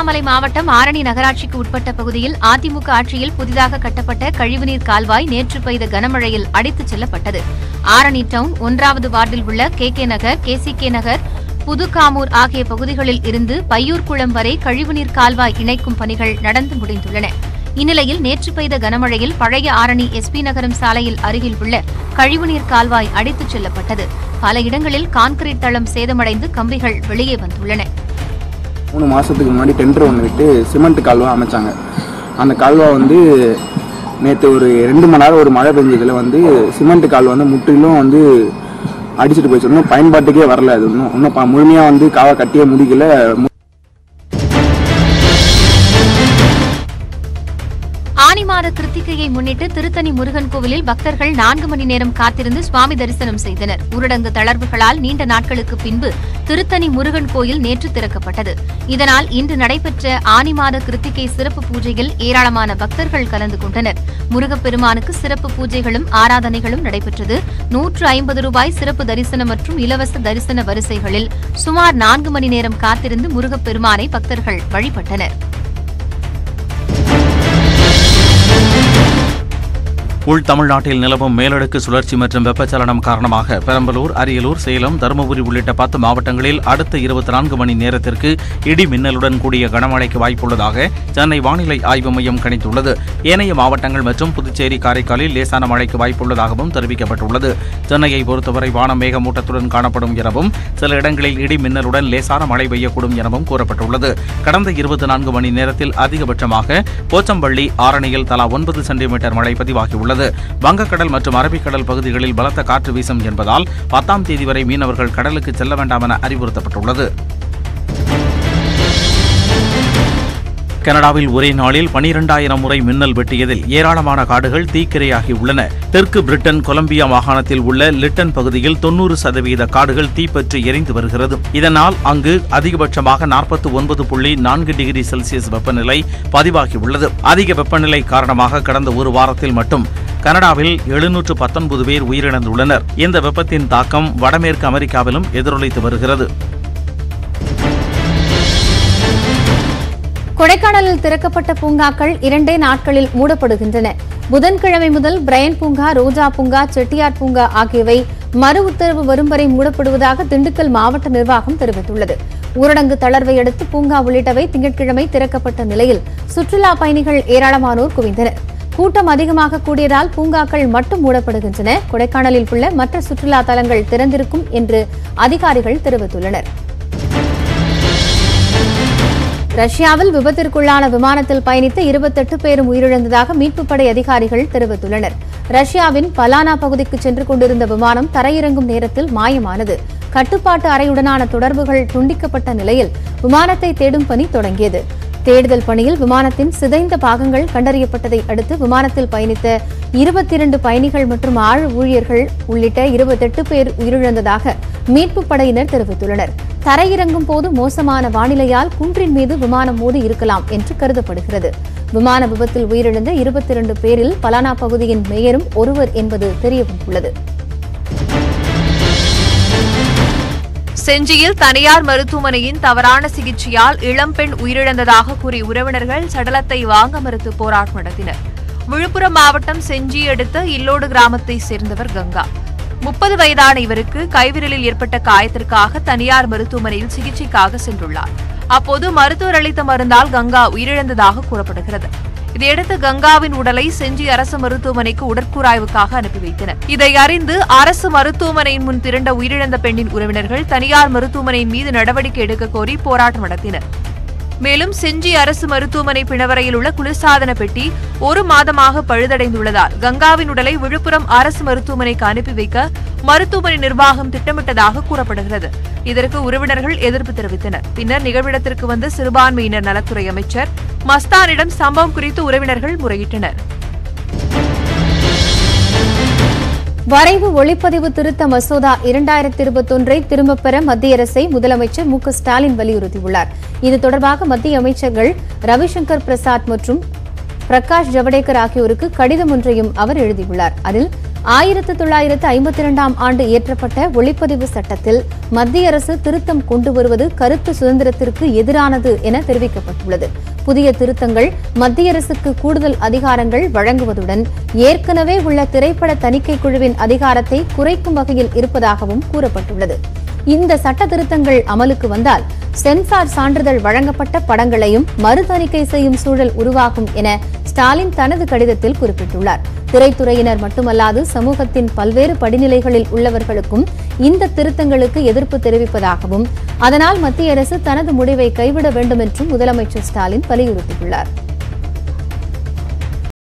திருவண்ணாமலை மாவட்டம் ஆரணி நகராட்சிக்கு உட்பட்ட பகுதியில் அதிமுக ஆட்சியில் புதிதாக கட்டப்பட்ட கழிவுநீர் கால்வாய் நேற்று பெய்த கனமழையில் அடித்துச் செல்லப்பட்டது ஆரணி டவுன் ஒன்றாவது வார்டில் உள்ள கே கே நகர் கேசிகே நகர் புதுக்காமூர் ஆகிய பகுதிகளில் இருந்து பையூர்குளம் வரை கழிவுநீர் கால்வாய் இணைக்கும் பணிகள் நடந்து முடிந்துள்ளன இந்நிலையில் நேற்று பெய்த கனமழையில் பழைய ஆரணி எஸ்பி நகரம் சாலையில் அருகில் உள்ள கழிவுநீர் கால்வாய் அடித்துச் செல்லப்பட்டது பல இடங்களில் கான்கிரீட் தளம் சேதமடைந்து கம்பிகள் வெளியே வந்துள்ளன மூணு மாதத்துக்கு முன்னாடி டெண்டர் ஒன்று விட்டு சிமெண்ட் கால்வா அமைச்சாங்க அந்த கால்வா வந்து நேற்று ஒரு ரெண்டு மணி நேரம் ஒரு மழை பெஞ்சதில் வந்து சிமெண்ட் கால்வா வந்து முற்றிலும் வந்து அடிச்சிட்டு போயிடுச்சு இன்னும் பயன்பாட்டுக்கே வரல அது இன்னும் இன்னும் ப- முழுமையா வந்து காவா கட்டியே முடிக்கல மு- ஆனி மாத கிருத்திகையை முன்னிட்டு திருத்தணி முருகன் கோவிலில் பக்தர்கள் நான்கு மணி நேரம் காத்திருந்து சுவாமி தரிசனம் செய்தனர் ஊரடங்கு தளர்வுகளால் நீண்ட நாட்களுக்கு பின்பு திருத்தணி முருகன் கோயில் நேற்று திறக்கப்பட்டது இதனால் இன்று நடைபெற்ற ஆனி மாத கிருத்திகை சிறப்பு பூஜையில் ஏராளமான பக்தர்கள் கலந்து கொண்டனர் முருகப்பெருமானுக்கு சிறப்பு பூஜைகளும் ஆராதனைகளும் நடைபெற்றது நூற்று ஐம்பது ரூபாய் சிறப்பு தரிசனம் மற்றும் இலவச தரிசன வரிசைகளில் சுமார் நான்கு மணி நேரம் காத்திருந்து முருகப்பெருமானை பக்தர்கள் வழிபட்டனர் உள் தமிழ்நாட்டில் நிலவும் மேலடுக்கு சுழற்சி மற்றும் வெப்பச்சலனம் காரணமாக பெரம்பலூர் அரியலூர் சேலம் தருமபுரி உள்ளிட்ட பத்து மாவட்டங்களில் அடுத்த இருபத்தி நான்கு மணி நேரத்திற்கு இடி மின்னலுடன் கூடிய கனமழைக்கு வாய்ப்புள்ளதாக சென்னை வானிலை ஆய்வு மையம் கணித்துள்ளது ஏனைய மாவட்டங்கள் மற்றும் புதுச்சேரி காரைக்காலில் லேசான மழைக்கு வாய்ப்புள்ளதாகவும் தெரிவிக்கப்பட்டுள்ளது சென்னையை பொறுத்தவரை வானம் மேகமூட்டத்துடன் காணப்படும் எனவும் சில இடங்களில் இடி மின்னலுடன் லேசான மழை பெய்யக்கூடும் எனவும் கூறப்பட்டுள்ளது கடந்த இருபத்தி நான்கு மணி நேரத்தில் அதிகபட்சமாக போச்சம்பள்ளி ஆரணியில் தலா ஒன்பது சென்டிமீட்டர் மழை பதிவாகியுள்ளது வங்கக்கடல் மற்றும் அரபிக்கடல் பகுதிகளில் பலத்த காற்று வீசும் என்பதால் பத்தாம் தேதி வரை மீனவர்கள் கடலுக்கு செல்ல வேண்டாம் என அறிவுறுத்தப்பட்டுள்ளது கனடாவில் ஒரே நாளில் பனிரெண்டாயிரம் முறை மின்னல் வெட்டியதில் ஏராளமான காடுகள் தீக்கிரையாகி உள்ளன தெற்கு பிரிட்டன் கொலம்பியா மாகாணத்தில் உள்ள லிட்டன் பகுதியில் தொன்னூறு சதவீத காடுகள் தீப்பற்றி எரிந்து வருகிறது இதனால் அங்கு அதிகபட்சமாக நாற்பத்தி ஒன்பது புள்ளி நான்கு டிகிரி செல்சியஸ் வெப்பநிலை பதிவாகியுள்ளது அதிக வெப்பநிலை காரணமாக கடந்த ஒரு வாரத்தில் மட்டும் கனடாவில் எழுநூற்று பத்தொன்பது பேர் உயிரிழந்துள்ளனர் இந்த வெப்பத்தின் தாக்கம் வடமேற்கு அமெரிக்காவிலும் எதிரொலித்து வருகிறது கொடைக்கானலில் திறக்கப்பட்ட பூங்காக்கள் இரண்டே நாட்களில் மூடப்படுகின்றன புதன்கிழமை முதல் பிரையன் பூங்கா ரோஜா பூங்கா செட்டியார் பூங்கா ஆகியவை மறு உத்தரவு வரும் வரை மூடப்படுவதாக திண்டுக்கல் மாவட்ட நிர்வாகம் தெரிவித்துள்ளது ஊரடங்கு தளர்வை அடுத்து பூங்கா உள்ளிட்டவை திங்கட்கிழமை திறக்கப்பட்ட நிலையில் சுற்றுலா பயணிகள் ஏராளமானோர் குவிந்தனர் கூட்டம் அதிகமாக கூடியதால் பூங்காக்கள் மட்டும் மூடப்படுகின்றன கொடைக்கானலில் உள்ள மற்ற சுற்றுலா தலங்கள் திறந்திருக்கும் என்று அதிகாரிகள் தெரிவித்துள்ளனர் ரஷ்யாவில் விபத்திற்குள்ளான விமானத்தில் பயணித்த இருபத்தெட்டு பேரும் உயிரிழந்ததாக மீட்புப் படை அதிகாரிகள் தெரிவித்துள்ளனர் ரஷ்யாவின் பலானா பகுதிக்கு சென்று கொண்டிருந்த விமானம் தரையிறங்கும் நேரத்தில் மாயமானது கட்டுப்பாட்டு அறையுடனான தொடர்புகள் துண்டிக்கப்பட்ட நிலையில் விமானத்தை தேடும் பணி தொடங்கியது தேடுதல் பணியில் விமானத்தின் சிதைந்த பாகங்கள் கண்டறியப்பட்டதை அடுத்து விமானத்தில் பயணித்த இருபத்தி இரண்டு பயணிகள் மற்றும் ஆழ் ஊழியர்கள் உள்ளிட்ட இருபத்தெட்டு பேர் உயிரிழந்ததாக மீட்புப் படையினர் தெரிவித்துள்ளனர் தரையிறங்கும் போது மோசமான வானிலையால் குன்றின் மீது விமானம் மோதி இருக்கலாம் என்று கருதப்படுகிறது விமான விபத்தில் உயிரிழந்த இருபத்தி இரண்டு பேரில் பலானா பகுதியின் மேயரும் ஒருவர் என்பது தெரியவந்துள்ளது செஞ்சியில் தனியார் மருத்துவமனையின் தவறான சிகிச்சையால் இளம்பெண் உயிரிழந்ததாக கூறி உறவினர்கள் சடலத்தை வாங்க மறுத்து போராட்டம் நடத்தினர் விழுப்புரம் மாவட்டம் செஞ்சி அடுத்த இல்லோடு கிராமத்தை சேர்ந்தவர் கங்கா முப்பது வயதான இவருக்கு கைவிரலில் ஏற்பட்ட காயத்திற்காக தனியார் மருத்துவமனையில் சிகிச்சைக்காக சென்றுள்ளார் அப்போது மருத்துவர் அளித்த மருந்தால் கங்கா உயிரிழந்ததாக கூறப்படுகிறது இதையடுத்து கங்காவின் உடலை செஞ்சி அரசு மருத்துவமனைக்கு உடற்கூராய்வுக்காக அனுப்பி வைத்தனர் இதை அறிந்து அரசு மருத்துவமனையின் முன் திரண்ட உயிரிழந்த பெண்ணின் உறவினர்கள் தனியார் மருத்துவமனையின் மீது நடவடிக்கை எடுக்க கோரி போராட்டம் நடத்தினர் மேலும் செஞ்சி அரசு மருத்துவமனை பிணவரையில் உள்ள குளிர்சாதன பெட்டி ஒரு மாதமாக பழுதடைந்துள்ளதால் கங்காவின் உடலை விழுப்புரம் அரசு மருத்துவமனைக்கு அனுப்பி வைக்க மருத்துவமனை நிர்வாகம் திட்டமிட்டதாக கூறப்படுகிறது இதற்கு உறவினர்கள் எதிர்ப்பு தெரிவித்தனர் பின்னர் நிகழ்விடத்திற்கு வந்த சிறுபான்மையினர் நலத்துறை அமைச்சர் மஸ்தானிடம் சம்பவம் குறித்து உறவினர்கள் முறையிட்டனர் வரைவு ஒளிப்பதிவு திருத்த மசோதா இரண்டாயிரத்தி இருபத்தொன்றை திரும்பப் பெற மத்திய அரசை முதலமைச்சர் மு க ஸ்டாலின் வலியுறுத்தியுள்ளார் இது தொடர்பாக மத்திய அமைச்சர்கள் ரவிசங்கர் பிரசாத் மற்றும் பிரகாஷ் ஜவடேகர் ஆகியோருக்கு கடிதம் ஒன்றையும் அவர் எழுதியுள்ளார் அதில் ஆயிரத்து தொள்ளாயிரத்து ஐம்பத்தி இரண்டாம் ஆண்டு இயற்றப்பட்ட ஒளிப்பதிவு சட்டத்தில் மத்திய அரசு திருத்தம் கொண்டு வருவது கருத்து சுதந்திரத்திற்கு எதிரானது என தெரிவிக்கப்பட்டுள்ளது புதிய திருத்தங்கள் மத்திய அரசுக்கு கூடுதல் அதிகாரங்கள் வழங்குவதுடன் ஏற்கனவே உள்ள திரைப்பட தணிக்கை குழுவின் அதிகாரத்தை குறைக்கும் வகையில் இருப்பதாகவும் கூறப்பட்டுள்ளது இந்த சட்ட திருத்தங்கள் அமலுக்கு வந்தால் சென்சார் சான்றிதழ் வழங்கப்பட்ட படங்களையும் மறுதணிக்கை செய்யும் சூழல் உருவாகும் என ஸ்டாலின் தனது கடிதத்தில் குறிப்பிட்டுள்ளார் திரைத்துறையினர் மட்டுமல்லாது சமூகத்தின் பல்வேறு படிநிலைகளில் உள்ளவர்களுக்கும் இந்த திருத்தங்களுக்கு எதிர்ப்பு தெரிவிப்பதாகவும் அதனால் மத்திய அரசு தனது முடிவை கைவிட வேண்டும் என்றும் முதலமைச்சர் ஸ்டாலின் வலியுறுத்தியுள்ளார்